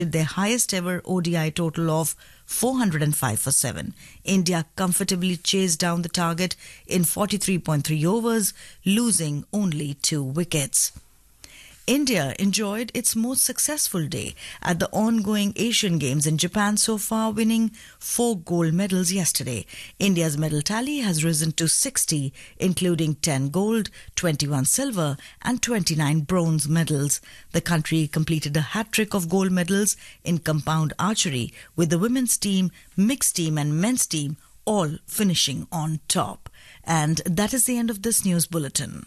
their highest ever ODI total of 405 for 7. India comfortably chased down the target in 43.3 overs, losing only two wickets. India enjoyed its most successful day at the ongoing Asian Games in Japan so far, winning four gold medals yesterday. India's medal tally has risen to 60, including 10 gold, 21 silver, and 29 bronze medals. The country completed a hat trick of gold medals in compound archery, with the women's team, mixed team, and men's team all finishing on top. And that is the end of this news bulletin.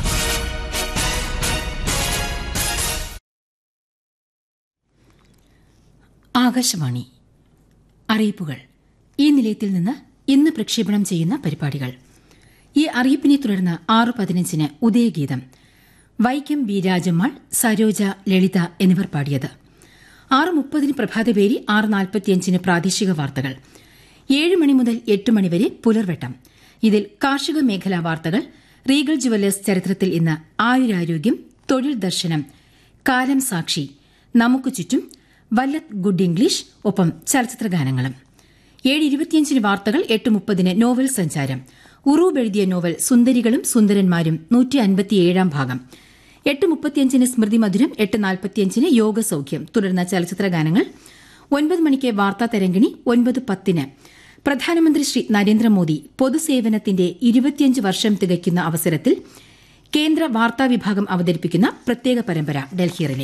Akashvani അറിയിപ്പുകൾ ഈ നിലയത്തിൽ നിന്ന് ഇന്ന് പ്രക്ഷേപണം ചെയ്യുന്ന പരിപാടികൾ ഈ അറിയിപ്പിനെ തുടർന്ന് ആറ് പതിനഞ്ചിന് ഉദയഗീതം വൈക്കം ബി രാജമ്മാൾ സരോജ ലളിത എന്നിവർ പാടിയത് ആറ് മുപ്പതിന് പ്രഭാതപേരി ആറ് നാൽപ്പത്തിയഞ്ചിന് പ്രാദേശിക വാർത്തകൾ ഏഴ് മണി മുതൽ എട്ട് മണിവരെ പുലർവെട്ടം ഇതിൽ കാർഷിക മേഖലാ വാർത്തകൾ റീഗൽ ജുവല്ലേഴ്സ് ചരിത്രത്തിൽ ഇന്ന് ആയുരാരോഗ്യം തൊഴിൽ ദർശനം കാലം സാക്ഷി നമുക്ക് ചുറ്റും വല്ലത്ത് ഗുഡ് ഇംഗ്ലീഷ് ഒപ്പം ചലച്ചിത്ര ഗാനങ്ങളും ഏഴ് ഇരുപത്തിയഞ്ചിന് വാർത്തകൾ എട്ട് മുപ്പതിന് നോവൽ സഞ്ചാരം ഉറൂബ് എഴുതിയ നോവൽ സുന്ദരികളും സുന്ദരന്മാരും നൂറ്റി അൻപത്തിയേഴാം ഭാഗം എട്ട് മുപ്പത്തിയഞ്ചിന് സ്മൃതി മധുരം എട്ട് നാൽപ്പത്തിയഞ്ചിന് യോഗസൌഖ്യം തുടർന്ന ചലച്ചിത്ര ഗാനങ്ങൾ ഒൻപത് മണിക്ക് വാർത്താ തരംഗിണി ഒൻപത് പത്തിന് പ്രധാനമന്ത്രി ശ്രീ നരേന്ദ്രമോദി പൊതുസേവനത്തിന്റെ ഇരുപത്തിയഞ്ച് വർഷം തികയ്ക്കുന്ന അവസരത്തിൽ കേന്ദ്ര വാർത്താ വിഭാഗം അവതരിപ്പിക്കുന്ന പ്രത്യേക പരമ്പര ഡൽഹിയിലെ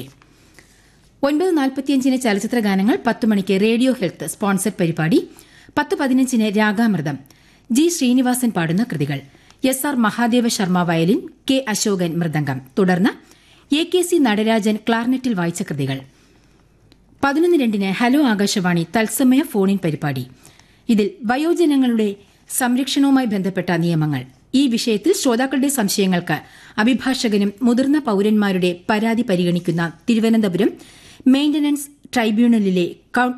ഒൻപത് നാൽപ്പത്തിയഞ്ചിന് ചലച്ചിത്ര ഗാനങ്ങൾ പത്ത് മണിക്ക് റേഡിയോ ഹെൽത്ത് സ്പോൺസർഡ് പരിപാടി പത്ത് പതിനഞ്ചിന് രാഗാമൃതം ജി ശ്രീനിവാസൻ പാടുന്ന കൃതികൾ S R Mahadeva Sharma violin K Ashokan mridangam തുടർന്ന് എ കെ സി നടരാജൻ ക്ലാർനെറ്റിൽ വായിച്ച കൃതികൾ പതിനൊന്ന് രണ്ടിന് ഹലോ ആകാശവാണി തത്സമയ ഫോണിൻ പരിപാടി ഇതിൽ വയോജനങ്ങളുടെ സംരക്ഷണവുമായി ബന്ധപ്പെട്ട നിയമങ്ങൾ ഈ വിഷയത്തിൽ ശ്രോതാക്കളുടെ സംശയങ്ങൾക്ക് അഭിഭാഷകനും മുതിർന്ന പൌരന്മാരുടെ പരാതി പരിഗണിക്കുന്ന തിരുവനന്തപുരം മെയിന്റനൻസ് ട്രൈബ്യൂണലിലെ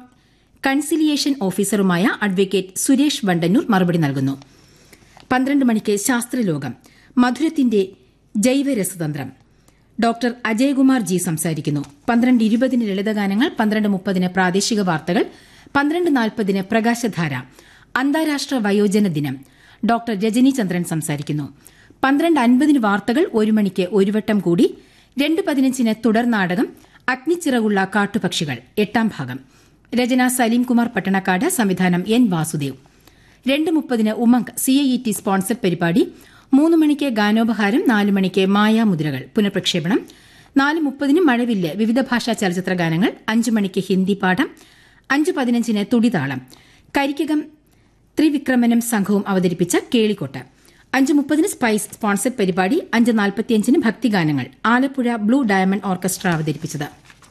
കൺസിലിയേഷൻ ഓഫീസറുമായ അഡ്വക്കേറ്റ് സുരേഷ് വണ്ടന്നൂർ മറുപടി നൽകുന്നു പന്ത്രണ്ട് മണിക്ക് ശാസ്ത്രലോകം മധുരത്തിന്റെ ജൈവരസതന്ത്രം ഡോക്ടർ അജയകുമാർ ജി സംസാരിക്കുന്നു പന്ത്രണ്ട് ഇരുപതിന് ലളിതഗാനങ്ങൾ പന്ത്രണ്ട് മുപ്പതിന് പ്രാദേശിക വാർത്തകൾ പന്ത്രണ്ട് നാൽപ്പതിന് പ്രകാശധാര അന്താരാഷ്ട്ര വയോജന ദിനം ഡോക്ടർ രജനി ചന്ദ്രൻ സംസാരിക്കുന്നു പന്ത്രണ്ട് അൻപതിന് വാർത്തകൾ ഒരു മണിക്ക് ഒരു വട്ടം കൂടി രണ്ട് പതിനഞ്ചിന് തുടർ നാടകം അഗ്നിച്ചിറകുള്ള കാട്ടുപക്ഷികൾ എട്ടാം ഭാഗം രചന സലീംകുമാർ പട്ടണക്കാട് സംവിധാനം എൻ വാസുദേവ് രണ്ട് മുപ്പതിന് ഉമംഗ് സിഐഇടി സ്പോൺസർഡ് പരിപാടി മൂന്ന് മണിക്ക് ഗാനോപഹാരം നാല് മണിക്ക് മായാമുദ്രകൾ പുനഃപ്രക്ഷേപണം നാല് മുപ്പതിന് മഴവില്ല് വിവിധ ഭാഷാ ചലച്ചിത്ര ഗാനങ്ങൾ അഞ്ച് മണിക്ക് ഹിന്ദി പാഠം അഞ്ച് പതിനഞ്ചിന് തുടിതാളം കരിക്കകം ത്രിവിക്രമനും സംഘവും അവതരിപ്പിച്ച കേളിക്കോട്ട് അഞ്ച് മുപ്പതിന് സ്പൈസ് സ്പോൺസർഡ് പരിപാടി അഞ്ച് നാൽപ്പത്തിയഞ്ചിന് ഭക്തിഗാനങ്ങൾ ആലപ്പുഴ ബ്ലൂ ഡയമണ്ട് ഓർക്കസ്ട്ര അവതരിപ്പിച്ചത്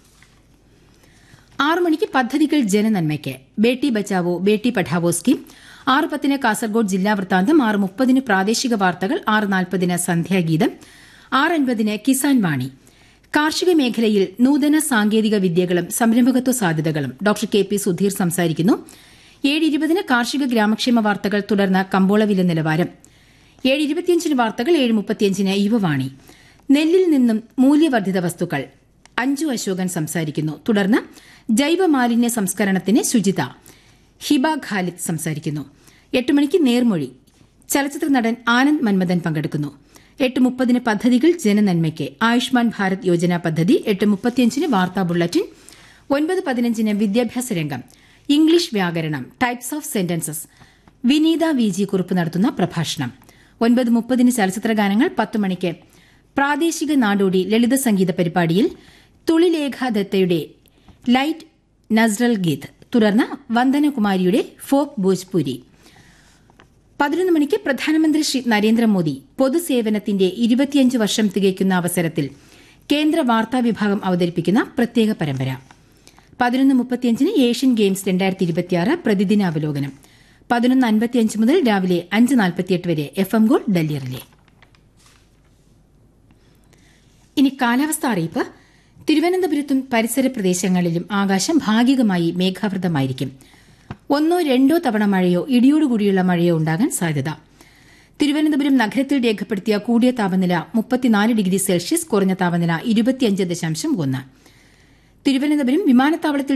ആറു മണിക്ക് പദ്ധതികൾ ജനനന്മയ്ക്ക് ബേട്ടി ബച്ചാവോ ബേട്ടി പഠാവോ സ്കീം ആറ് പത്തിന് കാസർഗോഡ് ജില്ലാ വൃത്താന്തം ആറ് മുപ്പതിന് പ്രാദേശിക വാർത്തകൾ ആറ് നാൽപ്പതിന് സന്ധ്യാഗീതം ആറ് അൻപതിന് കിസാൻ വാണി കാർഷിക മേഖലയിൽ നൂതന സാങ്കേതിക വിദ്യകളും സംരംഭകത്വ സാധ്യതകളും ഡോക്ടർ കെ പി സുധീർ സംസാരിക്കുന്നു ഏഴ് ഇരുപതിന് കാർഷിക ഗ്രാമക്ഷേമ വാർത്തകൾ തുടർന്ന് കമ്പോള വില നിലവാരം ഏഴ് ഇരുപത്തിയഞ്ചിന് വാർത്തകൾ ഏഴ് മുപ്പത്തിയഞ്ചിന് യുവവാണി നെല്ലിൽ നിന്നും മൂല്യവർദ്ധിത വസ്തുക്കൾ അഞ്ജു അശോകൻ സംസാരിക്കുന്നു തുടർന്ന് ജൈവ മാലിന്യ സംസ്കരണത്തിന് ശുചിത ഹിബ ഖാലിദ് സംസാരിക്കുന്നു എട്ട് മണിക്ക് നേർമൊഴി ചലച്ചിത്ര നടൻ ആനന്ദ് മന്മഥൻ പങ്കെടുക്കുന്നു എട്ട് മുപ്പതിന് പദ്ധതികൾ ജനനന്മയ്ക്ക് ആയുഷ്മാൻ ഭാരത് യോജന പദ്ധതി എട്ട് മുപ്പത്തിയഞ്ചിന് വാർത്താ ബുള്ളറ്റിൻ ഒൻപത് പതിനഞ്ചിന് വിദ്യാഭ്യാസ രംഗം ഇംഗ്ലീഷ് വ്യാകരണം types of sentences Vineetha V G കുറിപ്പ് നടത്തുന്ന പ്രഭാഷണം ഒൻപത് മുപ്പതിന് ചലച്ചിത്ര ഗാനങ്ങൾ പത്ത് മണിക്ക് പ്രാദേശിക നാടോടി ലളിത സംഗീത പരിപാടിയിൽ തുളിലേഖ ദത്തയുടെ ലൈറ്റ് നസ്രൽ ഗീത് തുടർന്ന് വന്ദനകുമാരിയുടെ ഫോക്ക് ഭോജ്പുരി പതിനൊന്ന് മണിക്ക് പ്രധാനമന്ത്രി ശ്രീ നരേന്ദ്രമോദി പൊതുസേവനത്തിന്റെ ഇരുപത്തിയഞ്ച് വർഷം തികയ്ക്കുന്ന അവസരത്തിൽ കേന്ദ്ര വാർത്താ വിഭാഗം അവതരിപ്പിക്കുന്ന പ്രത്യേക പരമ്പര പതിനൊന്ന് മുപ്പത്തിയഞ്ചിന് ഏഷ്യൻ ഗെയിംസ് രണ്ടായിരത്തി ഇരുപത്തിയാറ് പ്രതിദിന അവലോകനം പതിനൊന്ന് അൻപത്തിയഞ്ച് മുതൽ രാവിലെ അഞ്ച് നാൽപ്പത്തിയെട്ട് വരെ എഫ് എം ഗോൾ ഡൽഹിയറിലെ ഇനി കാലാവസ്ഥ അറിയിപ്പ് തിരുവനന്തപുരത്തും പരിസര പ്രദേശങ്ങളിലും ആകാശം ഭാഗികമായി മേഘാവൃതമായിരിക്കും ഒന്നോ രണ്ടോ തവണ മഴയോ ഇടിയോടുകൂടിയുള്ള മഴയോ ഉണ്ടാകാൻ സാധ്യത തിരുവനന്തപുരം നഗരത്തിൽ രേഖപ്പെടുത്തിയ കൂടിയ താപനില മുപ്പത്തിനാല് ഡിഗ്രി സെൽഷ്യസ് കുറഞ്ഞ താപനില ഇരുപത്തിയഞ്ച് ദശാംശം ഒന്ന് തിരുവനന്തപുരം വിമാനത്താവളത്തിൽ